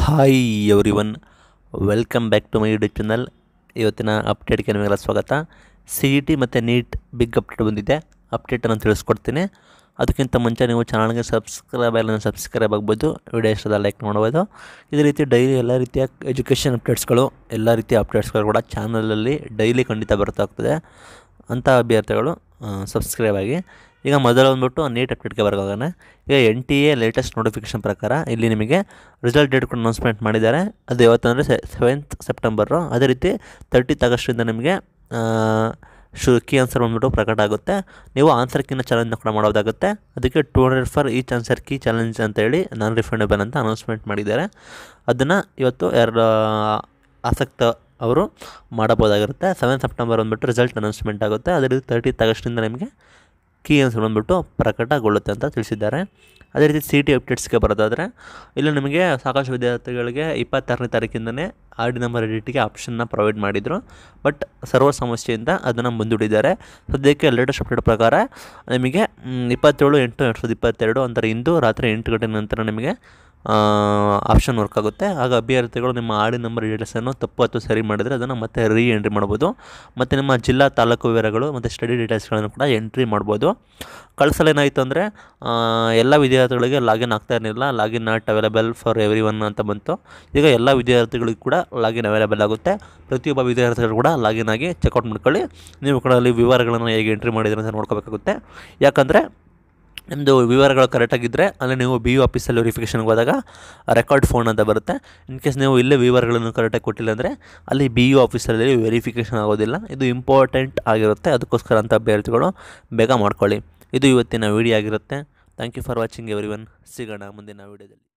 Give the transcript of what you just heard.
hi everyone welcome back to my YouTube channel ಇವತ್ತಿನ ಅಪ್ಡೇಟ್ಗೆ ನಿಮಗೆಲ್ಲ ಸ್ವಾಗತ ಸಿ ಇ ಟಿ ಮತ್ತು ನೀಟ್ ಬಿಗ್ ಅಪ್ಡೇಟ್ ಬಂದಿದೆ ಅಪ್ಡೇಟನ್ನು ತಿಳಿಸ್ಕೊಡ್ತೀನಿ ಅದಕ್ಕಿಂತ ಮುಂಚೆ ನೀವು ಚಾನಲ್ಗೆ ಸಬ್ಸ್ಕ್ರೈಬ್ ಎಲ್ಲ ಸಬ್ಸ್ಕ್ರೈಬ್ ಆಗ್ಬೋದು ವಿಡಿಯೋ ಇಷ್ಟದ ಲೈಕ್ ಮಾಡ್ಬೋದು ಇದೇ ರೀತಿ ಡೈಲಿ ಎಲ್ಲ ರೀತಿಯ ಎಜುಕೇಷನ್ ಅಪ್ಡೇಟ್ಸ್ಗಳು ಎಲ್ಲ ರೀತಿಯ ಅಪ್ಡೇಟ್ಸ್ಗಳು ಕೂಡ ಚಾನಲಲ್ಲಿ ಡೈಲಿ ಖಂಡಿತ ಬರ್ತಾ ಹೋಗ್ತದೆ ಅಂಥ ಅಭ್ಯರ್ಥಿಗಳು ಸಬ್ಸ್ಕ್ರೈಬ್ ಆಗಿ ಈಗ ಮೊದಲು ಬಂದ್ಬಿಟ್ಟು ನೀಟ್ ಅಪ್ಡೇಟ್ಗೆ ಬರೋಣ ಈಗ N T A latest notification ಪ್ರಕಾರ ಇಲ್ಲಿ ನಿಮಗೆ ರಿಸಲ್ಟ್ ಡೇಟ್ ಕೂಡ ಅನೌನ್ಸ್ಮೆಂಟ್ ಮಾಡಿದ್ದಾರೆ ಅದು ಯಾವತ್ತಂದರೆ ಸೆವೆಂತ್ ಸೆಪ್ಟೆಂಬರು ಅದೇ ರೀತಿ ತರ್ಟಿತ್ ಆಗಸ್ಟಿಂದ ನಿಮಗೆ ಶು ಕೀ ಆನ್ಸರ್ ಬಂದ್ಬಿಟ್ಟು ಪ್ರಕಟ ಆಗುತ್ತೆ ನೀವು ಆನ್ಸರ್ ಕೀನ ಚಾಲೆಂಜ್ನ ಕೂಡ ಮಾಡೋದಾಗುತ್ತೆ ಅದಕ್ಕೆ two hundred for each answer key challenge ಅಂತೇಳಿ ನಾನ್ ರಿಫಂಡಬಲ್ ಅಂತ ಅನೌನ್ಸ್ಮೆಂಟ್ ಮಾಡಿದ್ದಾರೆ ಅದನ್ನು ಇವತ್ತು ಯಾರು ಆಸಕ್ತ ಅವರು ಮಾಡಬೋದಾಗಿರುತ್ತೆ ಸೆವೆನ್ ಸೆಪ್ಟೆಂಬರ್ ಬಂದ್ಬಿಟ್ಟು ರಿಸಲ್ಟ್ ಅನೌನ್ಸ್ಮೆಂಟ್ ಆಗುತ್ತೆ ಅದೇ ರೀತಿ ತರ್ಟಿತ್ ಆಗಸ್ಟಿಂದ ನಿಮಗೆ ಕೀ ಆನ್ಸರ್ ಬಂದ್ಬಿಟ್ಟು ಪ್ರಕಟಗೊಳ್ಳುತ್ತೆ ಅಂತ ತಿಳಿಸಿದ್ದಾರೆ ಅದೇ ರೀತಿ ಸಿ ಟಿ ಅಪ್ಡೇಟ್ಸ್ಗೆ ಬರೋದಾದರೆ ಇಲ್ಲಿ ನಿಮಗೆ ಸಾಕಷ್ಟು ವಿದ್ಯಾರ್ಥಿಗಳಿಗೆ ಇಪ್ಪತ್ತಾರನೇ ತಾರೀಕಿಂದನೇ ಆರ್ ಡಿ ನಂಬರ್ ಎಡಿಟಿಗೆ ಆಪ್ಷನ್ನ ಪ್ರೊವೈಡ್ ಮಾಡಿದರು ಬಟ್ ಸರ್ವರ್ ಸಮಸ್ಯೆಯಿಂದ ಅದನ್ನು ಮುಂದೂಡಿದ್ದಾರೆ ಸದ್ಯಕ್ಕೆ ಲೇಟೆಸ್ಟ್ ಅಪ್ಡೇಟ್ ಪ್ರಕಾರ ನಿಮಗೆ ಇಪ್ಪತ್ತೇಳು ಎಂಟು ಎರಡು ಸಾವಿರದ ಇಪ್ಪತ್ತೆರಡು ಅಂದರೆ ಇಂದು ರಾತ್ರಿ ಎಂಟು ಗಂಟೆ ನಂತರ ನಿಮಗೆ ಆಪ್ಷನ್ ವರ್ಕ್ ಆಗುತ್ತೆ ಆಗ ಅಭ್ಯರ್ಥಿಗಳು ನಿಮ್ಮ ಆಡಿ ನಂಬರ್ ಡೀಟೇಲ್ಸನ್ನು ತಪ್ಪು ಅಥವಾ ಸರಿ ಮಾಡಿದರೆ ಅದನ್ನು ಮತ್ತೆ ರೀ ಎಂಟ್ರಿ ಮಾಡ್ಬೋದು ಮತ್ತು ನಿಮ್ಮ ಜಿಲ್ಲಾ ತಾಲೂಕು ವಿವರಗಳು ಮತ್ತು ಸ್ಟಡಿ ಡೀಟೇಲ್ಸ್ಗಳನ್ನು ಕೂಡ ಎಂಟ್ರಿ ಮಾಡ್ಬೋದು ಕಳ್ಸಲು ಏನಾಯಿತು ಅಂದರೆ ಎಲ್ಲ ವಿದ್ಯಾರ್ಥಿಗಳಿಗೆ ಲಾಗಿನ್ ಆಗ್ತಾ ಇರಲಿಲ್ಲ login not available for everyone ಅಂತ ಬಂತು ಈಗ ಎಲ್ಲ ವಿದ್ಯಾರ್ಥಿಗಳಿಗೂ ಕೂಡ ಲಾಗಿನ್ ಅವೈಲೇಬಲ್ ಆಗುತ್ತೆ ಪ್ರತಿಯೊಬ್ಬ ವಿದ್ಯಾರ್ಥಿಗಳು ಕೂಡ ಲಾಗಿನ್ ಆಗಿ ಚೆಕ್ಔಟ್ ಮಾಡ್ಕೊಳ್ಳಿ ನೀವು ಕೂಡ ಅಲ್ಲಿ ವಿವರಗಳನ್ನು ಹೇಗೆ ಎಂಟ್ರಿ ಮಾಡಿದ್ರೆ ಅಂತ ನೋಡ್ಕೋಬೇಕಾಗುತ್ತೆ ಯಾಕಂದರೆ ನಿಮ್ಮದು ವಿವರಗಳು ಕರೆಕ್ಟಾಗಿದ್ದರೆ ಅಲ್ಲಿ ನೀವು ಬಿ ಯು ಆಫೀಸಲ್ಲಿ ವೆರಿಫಿಕೇಷನ್ಗೆ ಹೋದಾಗ ರೆಕಾರ್ಡ್ ಫೋನ್ ಅಂತ ಬರುತ್ತೆ ಇನ್ ಕೇಸ್ ನೀವು ಇಲ್ಲೇ ವಿವರಗಳನ್ನು ಕರೆಕ್ಟಾಗಿ ಕೊಟ್ಟಿಲ್ಲ ಅಂದರೆ ಅಲ್ಲಿ ಬಿ ಯು ಆಫೀಸಲ್ಲಿ ವೆರಿಫಿಕೇಷನ್ ಆಗೋದಿಲ್ಲ ಇದು ಇಂಪಾರ್ಟೆಂಟ್ ಆಗಿರುತ್ತೆ ಅದಕ್ಕೋಸ್ಕರ ಅಂತ ಅಭ್ಯರ್ಥಿಗಳು ಬೇಗ ಮಾಡ್ಕೊಳ್ಳಿ ಇದು ಇವತ್ತಿನ ವೀಡಿಯೋ ಆಗಿರುತ್ತೆ thank you for watching everyone ಸಿಗೋಣ ಮುಂದಿನ ವೀಡಿಯೋದಲ್ಲಿ